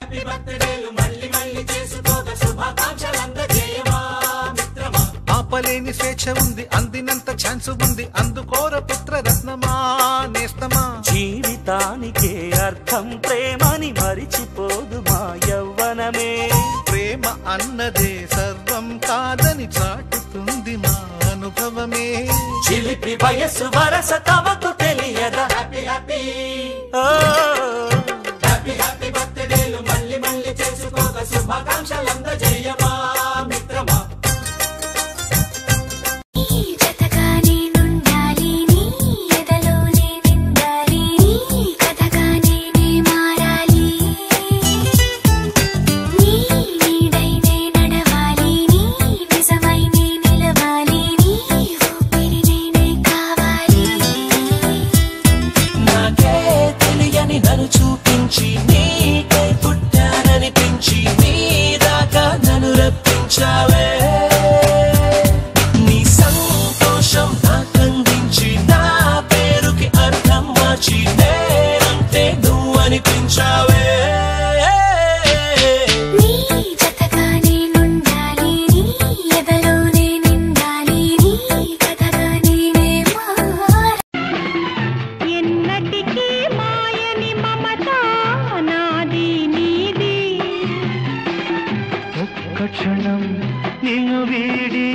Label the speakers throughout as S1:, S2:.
S1: ఆపలేని స్వేచ్ఛ ఉంది అందినంత ఛాన్స్ ఉంది అందుకోర పుత్ర రత్నమా నేస్తమా
S2: జీవితానికే అర్థం ప్రేమని మరిచిపోదు మా యవ్వనమే
S1: ప్రేమ అన్నదే సర్వం కాదని చాటుతుంది మా అనుభవమే
S2: చిలిపి వయస్సు వరస తమకు తెలియదా హ్యాపీ హ్యాపీ హ్యాపీ హ్యాపీ బర్త్డేలు మళ్ళీ మళ్ళీ చేసుకోక శుభాకాంక్షలందజేయమా మిత్రమా
S3: జతగానే నుండాలి నీ ఎదలోనే నిండాలి నీ కథగానే నే మారాలి నీ నీడైనే నడవాలి నీ నిజమైనే నిలవాలి నీ ఊపిరి నేనే కావాలి
S2: నాకే తెలియని నన్ను చూపించి నీకై పుట్టాననిపించి నీ దాకా నన్ను రప్పించావే నీ సంతోషం నాకందించి నా పేరుకి అర్థం మార్చి నేనంటే నువ్వు అనిపించావే
S3: నీ జతగానే నుండాలి నీ ఎదలోనే నిండాలి నీ కథగానే నే మారాలి
S4: ఎన్నటికీ మాయని మమత నాది నీది
S2: ఒక్క క్షణం నిన్ను వీడి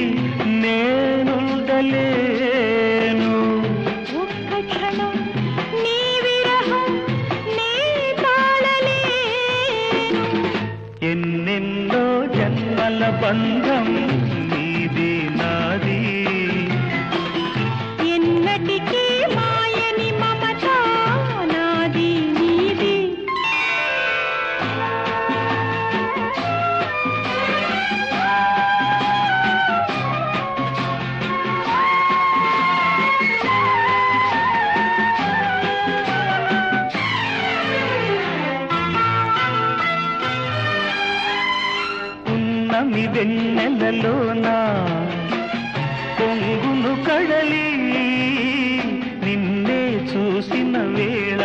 S2: నేనుండలేను
S4: ఒక్క క్షణం నీ విరహం నే తాళలేను
S2: ఎన్నెన్నో జన్మల బంధం నీది నాది
S4: ఎన్నటికీ మాయని మమత నాది నీది
S2: ఉన్నమి వెన్నెలలోన పొంగును కడలి నిన్నే చూసిన వేళ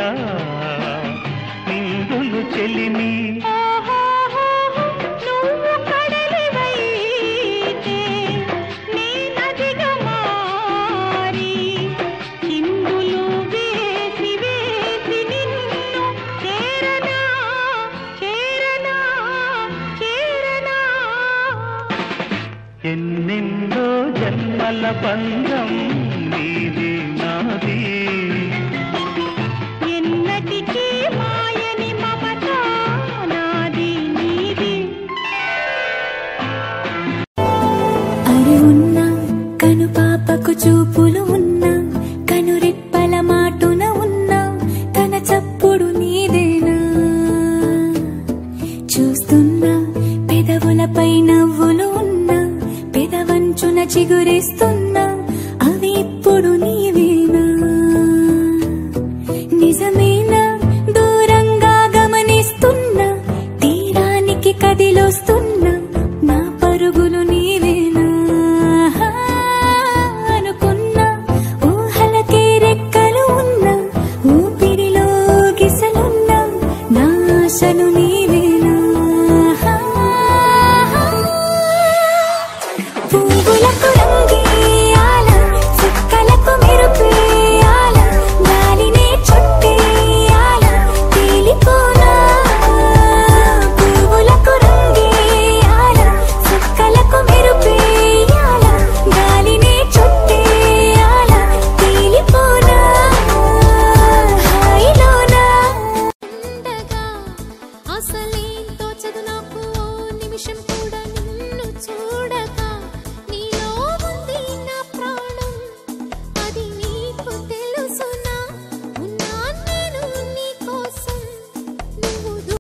S2: నిండును చెలిమి
S4: ఓహోహోహో, నువ్వు కడలివైతే నే నదిగా మారి చిందులు వేసి వేసి నిన్ను చేరనా చేరనా చేరనా
S2: ఎన్నెన్నో జన్మల బంధం నీది నాది
S4: ఎన్నటికీ మాయని మమత నాది నీది
S3: అరి ఉన్నా కను పాపకు చూపులు ఉన్నా కను రెప్పల మాటున ఉన్నా తన చప్పుడు నీదేనా చూస్తున్నా పెదవులపై నవ్వులు ఉన్నా పెదవంచున చిగురిస్తున్నా అవి ఇప్పుడు నీవేనా నిజమేనా దూరంగా గమనిస్తున్నా తీరానికి కదిలొస్తున్నా నా పరుగులు నీవేనా అనుకున్నా ఊహలకే రెక్కలు ఉన్నా ఊపిరిలో గిసలున్నా నా ఆశలు నీవేనా పువ్వులకు రంగేయాల చుక్కలకు మెరుపేయాల గాలినే చుట్టేయాల తేలిపోనా పువ్వులకు రంగేయాల చుక్కలకు మెరుపేయాల గాలినే చుట్టేయాల తేలిపోనా హాయిలోనా అసలు